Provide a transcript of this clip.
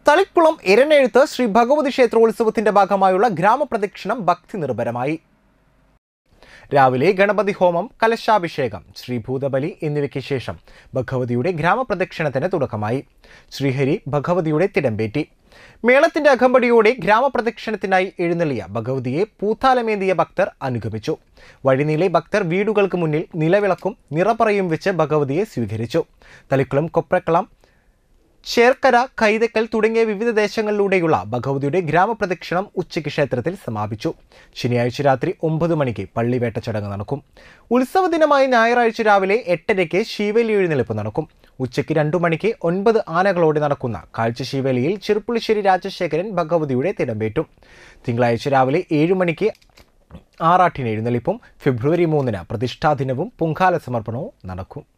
തളിക്കുളം എരനെഴുത്ത് ശ്രീ ഭഗവതി ക്ഷേത്രോത്സവത്തിന്റെ ഭാഗമായുള്ള ഗ്രാമപ്രദക്ഷിണം ഭക്തി നിർഭരമായി രാവിലെ ഗണപതി ഹോമം കലശാഭിഷേകം ശ്രീഭൂതബലി എന്നിവയ്ക്ക് ശേഷം ഭഗവതിയുടെ ഗ്രാമപ്രദക്ഷിണത്തിന് തുടക്കമായി ശ്രീഹരി ഭഗവതിയുടെ തിടമ്പേറ്റി മേളത്തിന്റെ അകമ്പടിയോടെ ഗ്രാമപ്രദക്ഷിണത്തിനായി എഴുന്നള്ളിയ ഭഗവതിയെ പൂത്താലമേന്തിയ ഭക്തർ അനുഗമിച്ചു വഴിനീളെ ഭക്തർ വീടുകൾക്ക് മുന്നിൽ നിലവിളക്കും നിറപ്പറയും വെച്ച് ഭഗവതിയെ സ്വീകരിച്ചു തളിക്കുളം കൊപ്രക്കളം ചേർക്കര കൈതക്കൽ തുടങ്ങിയ വിവിധ ദേശങ്ങളിലൂടെയുള്ള ഭഗവതിയുടെ ഗ്രാമപ്രദക്ഷിണം ഉച്ചയ്ക്ക് ക്ഷേത്രത്തിൽ സമാപിച്ചു ശനിയാഴ്ച രാത്രി ഒമ്പത് മണിക്ക് പള്ളിവേട്ട ചടങ്ങ് നടക്കും ഉത്സവ ദിനമായ ഞായറാഴ്ച രാവിലെ എട്ടരയ്ക്ക് ശീവേലി എഴുന്നള്ളിപ്പ് നടക്കും ഉച്ചയ്ക്ക് രണ്ടു മണിക്ക് ഒൻപത് ആനകളോടെ നടക്കുന്ന കാഴ്ച ശീവേലിയിൽ ചെറുപ്പുളിശ്ശേരി രാജശേഖരൻ ഭഗവതിയുടെ തിടമ്പേറ്റും തിങ്കളാഴ്ച രാവിലെ ഏഴു മണിക്ക് ആറാട്ടിന് എഴുന്നള്ളിപ്പും ഫെബ്രുവരി മൂന്നിന് പ്രതിഷ്ഠാദിനവും പൊങ്കാല സമർപ്പണവും നടക്കും